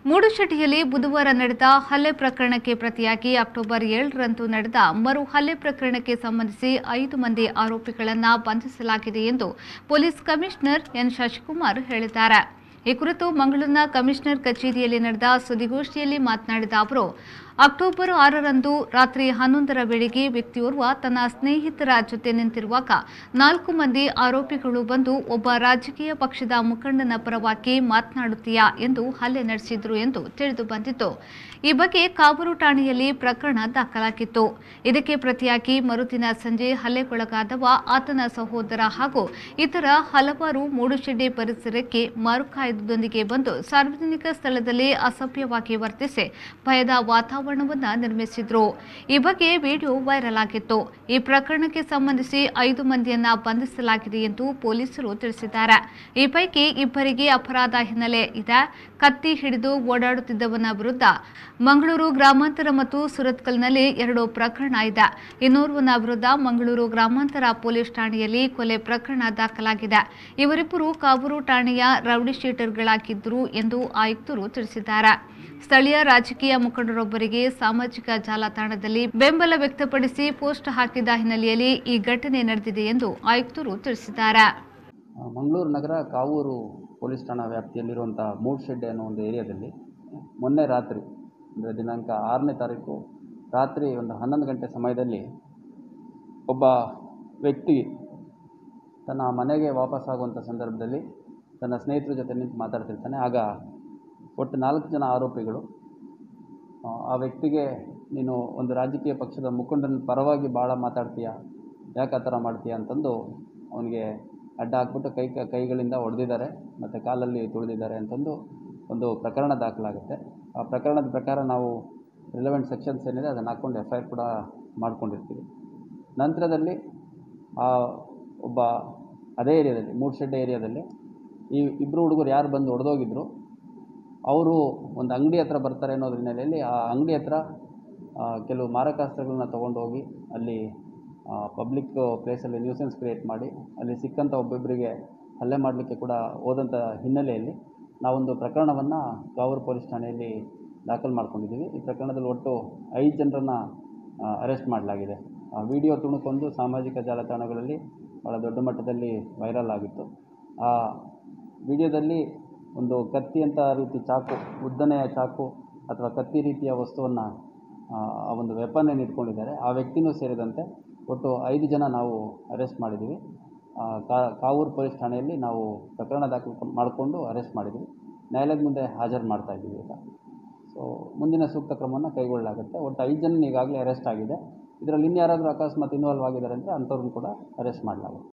ಮೂಡುಶೆಟ್ಟಿಯಲ್ಲಿ ಬುಧವಾರ ನಡೆದ ಹಲ್ಲೆ ಪ್ರಕರಣಕ್ಕೆ ಪ್ರತಿಯಾಗಿ ಅಕ್ಟೋಬರ್ ಏಳರಂದು ನಡೆದ ಮರು ಹಲ್ಲೆ ಪ್ರಕರಣಕ್ಕೆ ಸಂಬಂಧಿಸಿ ಐದು ಮಂದಿ ಆರೋಪಿಗಳನ್ನು ಬಂಧಿಸಲಾಗಿದೆ ಎಂದು ಪೊಲೀಸ್ ಕಮಿಷನರ್ ಎನ್ ಶಶಿಕುಮಾರ್ ಹೇಳಿದ್ದಾರೆ ಈ ಕುರಿತು ಮಂಗಳೂರಿನ ಕಮಿಷನರ್ ಕಚೇರಿಯಲ್ಲಿ ನಡೆದ ಸುದ್ದಿಗೋಷ್ಠಿಯಲ್ಲಿ ಮಾತನಾಡಿದ ಅವರು ಅಕ್ಟೋಬರ್ ಆರರಂದು ರಾತ್ರಿ ಹನ್ನೊಂದರ ವೇಳೆಗೆ ವ್ಯಕ್ತಿಯೋರ್ವ ತನ್ನ ಸ್ನೇಹಿತರ ಜೊತೆ ನಿಂತಿರುವಾಗ ನಾಲ್ಕು ಮಂದಿ ಆರೋಪಿಗಳು ಬಂದು ಒಬ್ಬ ರಾಜಕೀಯ ಪಕ್ಷದ ಮುಖಂಡನ ಪರವಾಗಿ ಮಾತನಾಡುತ್ತೀಯಾ ಎಂದು ಹಲ್ಲೆ ನಡೆಸಿದ್ರು ಎಂದು ತಿಳಿದು ಬಂದಿತ್ತು ಈ ಬಗ್ಗೆ ಕಾಬೂರು ಠಾಣೆಯಲ್ಲಿ ಪ್ರಕರಣ ದಾಖಲಾಗಿತ್ತು ಇದಕ್ಕೆ ಪ್ರತಿಯಾಗಿ ಮರುದಿನ ಸಂಜೆ ಹಲ್ಲೆಗೊಳಗಾದವ ಆತನ ಸಹೋದರ ಹಾಗೂ ಇತರ ಹಲವಾರು ಮೂಡುಶೆಡ್ಡೆ ಪರಿಸರಕ್ಕೆ ಮಾರುಕಾಯುಧದೊಂದಿಗೆ ಬಂದು ಸಾರ್ವಜನಿಕ ಸ್ಥಳದಲ್ಲಿ ಅಸಭ್ಯವಾಗಿ ವರ್ತಿಸಿ ಭಯದ ವಾತಾವರಣವನ್ನು ನಿರ್ಮಿಸಿದ್ರು ಈ ಬಗ್ಗೆ ವಿಡಿಯೋ ವೈರಲ್ ಆಗಿತ್ತು ಈ ಪ್ರಕರಣಕ್ಕೆ ಸಂಬಂಧಿಸಿ ಐದು ಮಂದಿಯನ್ನ ಬಂಧಿಸಲಾಗಿದೆ ಎಂದು ಪೊಲೀಸರು ತಿಳಿಸಿದ್ದಾರೆ ಈ ಪೈಕಿ ಇಬ್ಬರಿಗೆ ಅಪರಾಧ ಹಿನ್ನೆಲೆ ಇದೆ ಕತ್ತಿ ಹಿಡಿದು ಓಡಾಡುತ್ತಿದ್ದವನ ವಿರುದ್ಧ ಮಂಗಳೂರು ಗ್ರಾಮಾಂತರ ಮತ್ತು ಸುರತ್ಕಲ್ನಲ್ಲಿ ಎರಡು ಪ್ರಕರಣ ಇದೆ ಇನ್ನೋರ್ವನ ವಿರುದ್ಧ ಮಂಗಳೂರು ಗ್ರಾಮಾಂತರ ಪೊಲೀಸ್ ಠಾಣೆಯಲ್ಲಿ ಕೊಲೆ ಪ್ರಕರಣ ದಾಖಲಾಗಿದೆ ಇವರಿಬ್ಬರು ಕಾಬೂರು ಠಾಣೆಯ ರೌಡಿ ಶೀಟರ್ಗಳಾಗಿದ್ದರು ಎಂದು ಆಯುಕ್ತರು ತಿಳಿಸಿದ್ದಾರೆ ಸ್ಥಳೀಯ ರಾಜಕೀಯ ಮುಖಂಡರೊಬ್ಬರಿಗೆ ಸಾಮಾಜಿಕ ಜಾಲತಾಣದಲ್ಲಿ ಬೆಂಬಲ ವ್ಯಕ್ತಪಡಿಸಿ ಪೋಸ್ಟ್ ಹಾಕಿದ ಹಿನ್ನೆಲೆಯಲ್ಲಿ ಈ ಘಟನೆ ನಡೆದಿದೆ ಎಂದು ಆಯುಕ್ತರು ತಿಳಿಸಿದ್ದಾರೆ ಮಂಗಳೂರು ನಗರ ಕಾವೂರು ಪೊಲೀಸ್ ಠಾಣಾ ವ್ಯಾಪ್ತಿಯಲ್ಲಿರುವಂಥ ಮೂಡ್ಶೆಡ್ಡೆ ಅನ್ನೋ ಒಂದು ಏರಿಯಾದಲ್ಲಿ ಮೊನ್ನೆ ರಾತ್ರಿ ಅಂದರೆ ದಿನಾಂಕ ಆರನೇ ತಾರೀಕು ರಾತ್ರಿ ಒಂದು ಹನ್ನೊಂದು ಗಂಟೆ ಸಮಯದಲ್ಲಿ ಒಬ್ಬ ವ್ಯಕ್ತಿ ತನ್ನ ಮನೆಗೆ ವಾಪಸ್ಸಾಗುವಂಥ ಸಂದರ್ಭದಲ್ಲಿ ತನ್ನ ಸ್ನೇಹಿತರ ಜೊತೆ ನಿಂತು ಮಾತಾಡ್ತಿರ್ತಾನೆ ಆಗ ಒಟ್ಟು ನಾಲ್ಕು ಜನ ಆರೋಪಿಗಳು ಆ, ಆ ವ್ಯಕ್ತಿಗೆ ನೀನು ಒಂದು ರಾಜಕೀಯ ಪಕ್ಷದ ಮುಖಂಡನ ಪರವಾಗಿ ಭಾಳ ಮಾತಾಡ್ತೀಯ ಯಾಕೆ ಆ ಥರ ಮಾಡ್ತೀಯ ಅಂತಂದು ಅವನಿಗೆ ಅಡ್ಡ ಹಾಕ್ಬಿಟ್ಟು ಕೈ ಕ- ಕೈಗಳಿಂದ ಹೊಡೆದಿದ್ದಾರೆ ಮತ್ತು ಕಾಲಲ್ಲಿ ತುಳಿದಿದ್ದಾರೆ ಅಂತಂದು ಒಂದು ಪ್ರಕರಣ ದಾಖಲಾಗುತ್ತೆ ಆ ಪ್ರಕರಣದ ಪ್ರಕಾರ ನಾವು ರಿಲೆವೆಂಟ್ ಸೆಕ್ಷನ್ಸ್ ಏನಿದೆ ಅದನ್ನು ಹಾಕ್ಕೊಂಡು ಎಫ್ ಐ ಆರ್ ಕೂಡ ಮಾಡ್ಕೊಂಡಿರ್ತೀವಿ ನಂತರದಲ್ಲಿ ಆ ಒಬ್ಬ ಅದೇ ಏರಿಯಾದಲ್ಲಿ ಮೂಡ್ಶೆಡ್ಡೆ ಏರಿಯಾದಲ್ಲಿ ಈ ಇಬ್ಬರು ಹುಡುಗರು ಯಾರು ಬಂದು ಹೊಡೆದೋಗಿದ್ರು ಅವರು ಒಂದು ಅಂಗಡಿ ಹತ್ರ ಬರ್ತಾರೆ ಅನ್ನೋದ್ರ ಹಿನ್ನೆಲೆಯಲ್ಲಿ ಆ ಅಂಗಡಿ ಹತ್ರ ಆ, ಕೆಲವು ಮಾರಕಾಸ್ತ್ರಗಳನ್ನ ತೊಗೊಂಡೋಗಿ ಅಲ್ಲಿ ಪಬ್ಲಿಕ್ ಪ್ಲೇಸಲ್ಲಿ ನ್ಯೂಸೆನ್ಸ್ ಕ್ರಿಯೇಟ್ ಮಾಡಿ ಅಲ್ಲಿ ಸಿಕ್ಕಂಥ ಒಬ್ಬೊಬ್ಬರಿಗೆ ಹಲ್ಲೆ ಮಾಡಲಿಕ್ಕೆ ಕೂಡ ಹೋದಂಥ ಹಿನ್ನೆಲೆಯಲ್ಲಿ ನಾವೊಂದು ಪ್ರಕರಣವನ್ನು ಕಾವೂರು ಪೊಲೀಸ್ ಠಾಣೆಯಲ್ಲಿ ದಾಖಲು ಮಾಡ್ಕೊಂಡಿದ್ದೀವಿ ಈ ಪ್ರಕರಣದಲ್ಲಿ ಒಟ್ಟು ಐದು ಜನರನ್ನು ಅರೆಸ್ಟ್ ಮಾಡಲಾಗಿದೆ ಆ ವಿಡಿಯೋ ತುಣುಕೊಂದು ಸಾಮಾಜಿಕ ಜಾಲತಾಣಗಳಲ್ಲಿ ಭಾಳ ದೊಡ್ಡ ಮಟ್ಟದಲ್ಲಿ ವೈರಲ್ ಆಗಿತ್ತು ಆ ವಿಡಿಯೋದಲ್ಲಿ ಒಂದು ಕತ್ತಿ ಅಂತ ರೀತಿ ಚಾಕು ಉದ್ದನೆಯ ಚಾಕು ಅಥವಾ ಕತ್ತಿ ರೀತಿಯ ವಸ್ತುವನ್ನು ಆ ಒಂದು ವೆಪನ್ ಏನು ಇಟ್ಕೊಂಡಿದ್ದಾರೆ ಆ ವ್ಯಕ್ತಿನೂ ಸೇರಿದಂತೆ ಒಟ್ಟು ಐದು ಜನ ನಾವು ಅರೆಸ್ಟ್ ಮಾಡಿದ್ದೀವಿ ಆ, ಕಾ- ಕಾವೂರು ಪೊಲೀಸ್ ಠಾಣೆಯಲ್ಲಿ ನಾವು ಪ್ರಕರಣ ದಾಖಲು ಮಾಡಿಕೊಂಡು ಅರೆಸ್ಟ್ ಮಾಡಿದ್ದೀವಿ ನ್ಯಾಯಾಲಯದ ಮುಂದೆ ಹಾಜರು ಮಾಡ್ತಾ ಇದ್ದೀವಿ ಈಗ ಸೊ ಮುಂದಿನ ಸೂಕ್ತ ಕ್ರಮವನ್ನು ಕೈಗೊಳ್ಳಲಾಗುತ್ತೆ ಒಟ್ಟು ಐದು ಜನ ಈಗಾಗಲೇ ಅರೆಸ್ಟ್ ಆಗಿದೆ ಇದರಲ್ಲಿ ಇನ್ಯಾರಾದರೂ ಅಕಸ್ಮಾತ್ ಇನ್ವಾಲ್ವ್ ಆಗಿದ್ದಾರೆ ಅಂದರೆ ಅಂಥವ್ರನ್ನ ಕೂಡ ಅರೆಸ್ಟ್ ಮಾಡಲಾಗುತ್ತೆ